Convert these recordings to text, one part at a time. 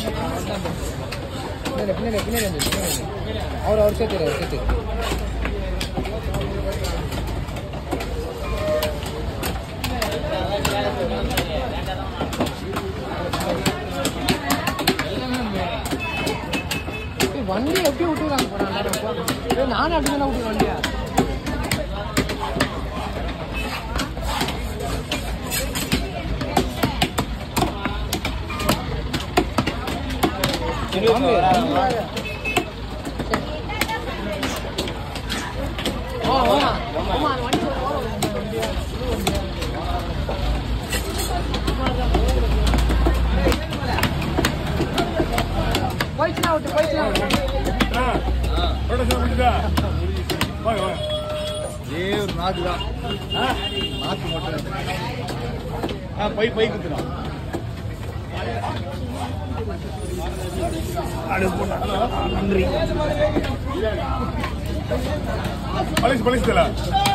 பின்னாடி பின்னாடி பின்னாடி வந்து பின்னாடி வந்து. அவர் அவர் சேர்த்துரு அவர் சேர்த்து ஏய், வண்டி எப்படி விட்டுறாங்க போறாங்க நானும் அப்படி தானே விட்டு வண்டியா போயிடுச்சுனா விட்டு போயிடுச்சுனா ஏ ஒரு நாக்கு தான் நாக்கு மட்டும் ஆ பை பை குத்துறான் நன்றி பழிச்சு பழிச்சுல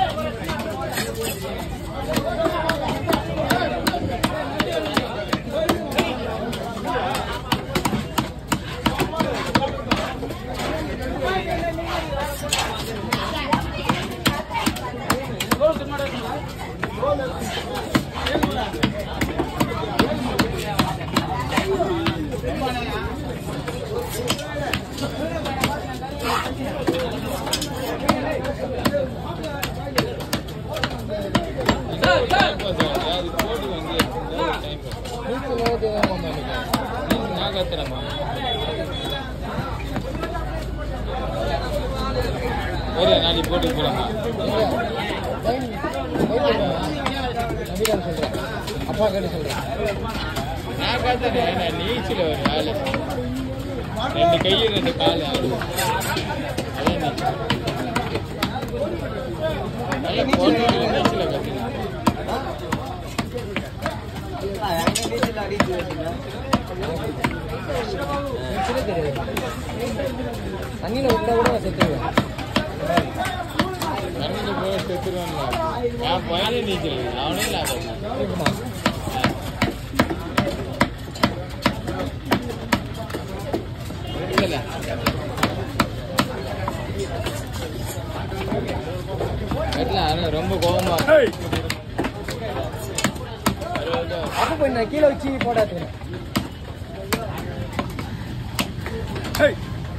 நாளைக்கு போட்டு போலாமா அப்பா கேட்டு சொல்றேன் நான் பார்த்தேன் நான் நீச்சல் ஒரு வேலை ரெண்டு கை ரெண்டு கால் ஆடு அதான் நீச்சல் நல்ல போட்டு நீச்சல கற்றுக்கலாம் நீச்சலே தெரியாது தண்ணியில் விட்டா கூட நான் செத்துருவேன் கண்ணில் போய் செத்துருவான்ல என் பையனே நீச்சல் இல்லை. அவனே லாபம் இருக்குமா இல்ல கட்டல ரொம்ப கோபமா இருக்கு. ஏய் அப்போ போய் நான் கீழே வச்சு போடாதுங்க ஏய்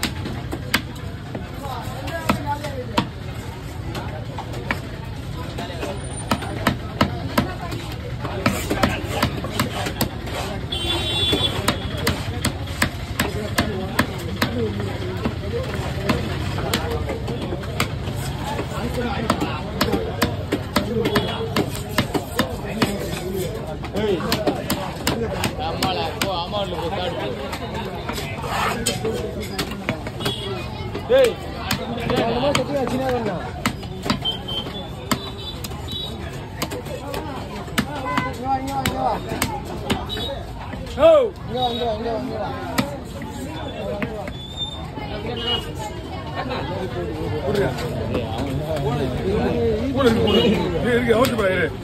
அம்மால போ அம்மா வீட்டுல போய் காட்டு டேய் அந்த மாதிரி செத்து வச்சுனா வேணாம் இங்க வா இங்க வா இங்க வா ஓ இங்க வா இங்க வா இங்க வா இங்க வா போடுறியா போடு போடு இருக்கு இருக்கு அவசியம் போடா இரு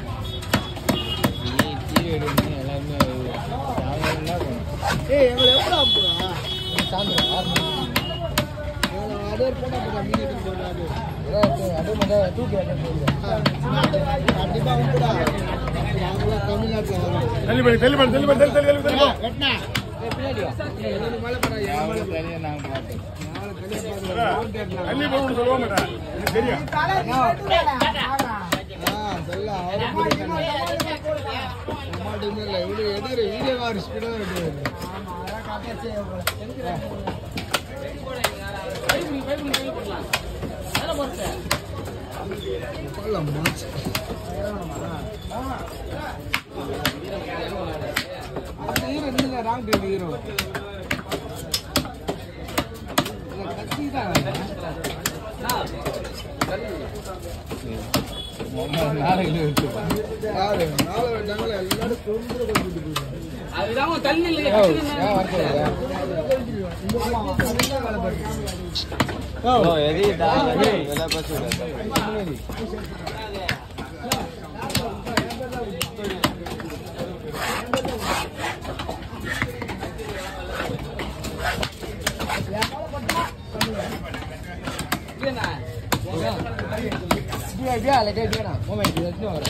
நீ டீ எடுக்கணும் எல்லாருமே அவங்க என்ன பண்ணும் ஏய் எங்களை எப்படா போறா சாயந்தரம் ஆறு மணிக்கு அதே போட்டா போட்டா மீன் எடுத்து போறாரு அதான் அதே மாதிரி தூக்கி அப்படியே போடுவேன் கண்டிப்பா வந்துடா நாங்களாம் தமிழ்நாட்டுல வரோம் தள்ளி பண்ணி தள்ளி பண்ணி தள்ளி பண்ணி தள்ளி தள்ளி தள்ளி போ. கட்டினா பின்னாடி வா மழை படா அவங்க தனியாக நாங்கள் பார்த்தோம் தள்ளி போகணும்னு சொல்லுவாங்க மேடம். எனக்கு தெரியும் வீடியோ ஸ்பீடா இருக்கு போடலாம் மாச்சு அந்த ஹீரோ இல்ல ராங் டேட் ஹீரோ கட்சி தான் நாளைக்கு எடுத்துப்பேன் யாரு நாலு வட்டாங்கள எல்லாரும் தொந்தர பண்ணிட்டு போயிருக்காங்க ஓ, ஏன் வரக்கூடாது ஓ எதிட்டா இதெல்லாம் பேசக்கூடாது இப்படியா லைட்டா இப்படியா மூமெண்ட் இது வச்சு வரேன்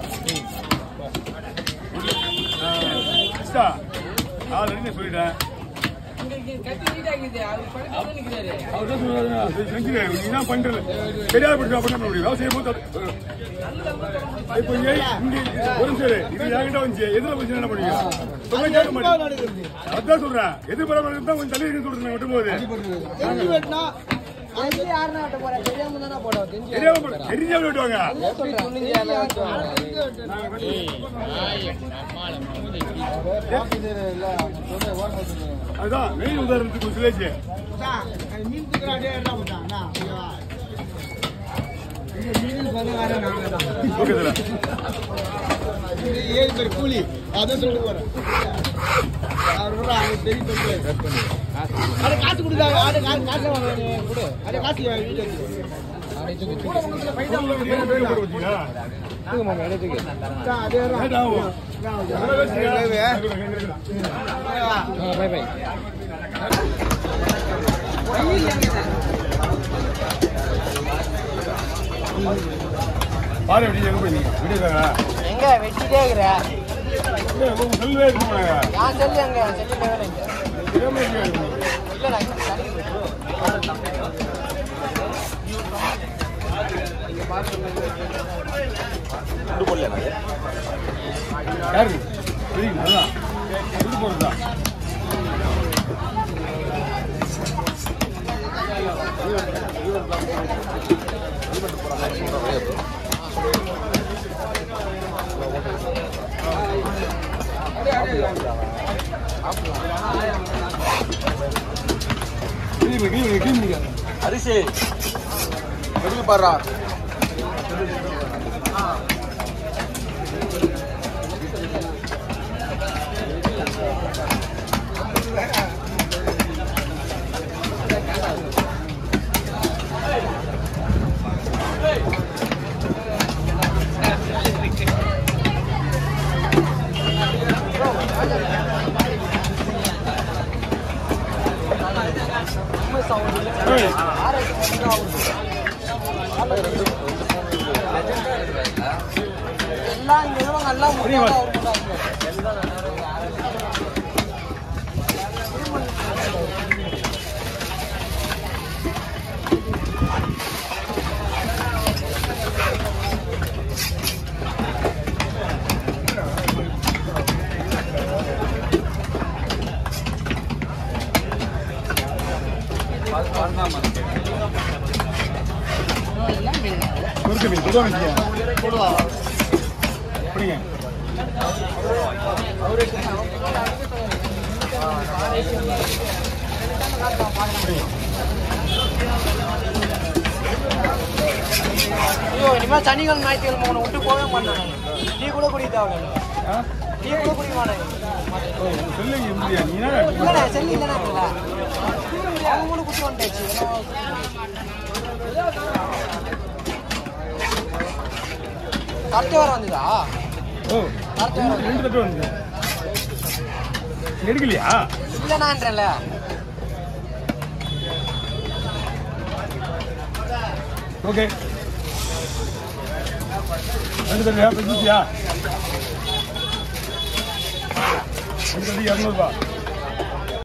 எக்ஸ்ட்ரா ஆல்ரெடி நான் சொல்லிட்டேன் அவர் தான் சொல்றாரு செஞ்சுக்க நீ தான் பண்றது தெரியாத படிச்சு அப்ப பண்ண முடியும் விவசாயம் போது அது- இப்போ இங்க இங்க ஒரு நிமிஷம் இரு. இது என்கிட்ட வந்துச்சு எதிர போச்சு என்ன பண்ணுவீங்க சொல்ல கேட்க மாட்டேன் அதான் சொல்றேன் எதிர்பாராம இருந்தா கொஞ்சம் தள்ளி இருக்குன்னு சொல்றேன் விட்டும் போது தெரிஞ்சு யாருன்னா வெட்ட போறா தெரியாம தானே போட தெரிஞ்சு தெரியாம போடு. தெரிஞ்சாலும் விட்டுவாங்க சொல்றேன் துணிஞ்சு யாரெல்லாம் வெட்டுவாங்க ஏய் நாய் நம்மால மூஞ்சி அதுதான் மெயின் உதாரணத்துக்கு கொஞ்சம் சொல்லிச்சு ஓகே சார் ஏழு பேர் கூலி அதான் சொல்லிட்டு போறேன் அவர் அவங்க பெரிய தொழில் அட காசு கொடுத்தாங்க அட காசு காசு வாங்க கொடு அட காசு வீட்டு ஏன் பேர் போட வச்சீங்களா அதே லேட் ஆகும் அதெல்லாம் வச்சுங்க. பை பை பாரு எப்படி எங்க போய் விடுங்க எங்க வெட்டிட்டே இருக்கிற உங்க செல்வே இருக்க போனாங்க நான் செல்லு எங்க செல்லு வேலை இல்ல நான் இங்க கடைக்கு போயிட்டு யாரு தெரியும் அதான் இது போறதா கிளீன் கிளீன் கிளீன் பண்ணிக்க அரிசி வெளியே பாடுறா ஏய், எல்லாம் இங்க உள்ளவங்க எல்லாம் முடியாம அவர் கொண்டாடுறாங்க. குறுக்கு மீன் கொடுவா வச்சுக்க அப்படிங்க ஐயோ இனிமேல் சனிக்கிழமை ஞாயிற்றுக்கிழமை உன்னை விட்டு போகவே மாட்டேன் டீ கூட குடிக்க தேவையில்லை ஆ? டீ கூட குடிக்க மாட்டேன் ஓ, உங்க செல்லு இங்க இருந்தியா? நீ என்ன இல்லைண்ணே செல்லு இல்லைண்ணே இருக்குல்ல அவங்க கூட குட்டி வந்துட்டாச்சு கரெக்டு வர வந்துதா ஓ ரெண்டு ரெண்டு தட்டு வந்து எடுக்கலையா இல்லைண்ணான்றல ஓகே ரெண்டு தட்டியா பிரச்சனையா ரெண்டு தட்டி இரநூறுபா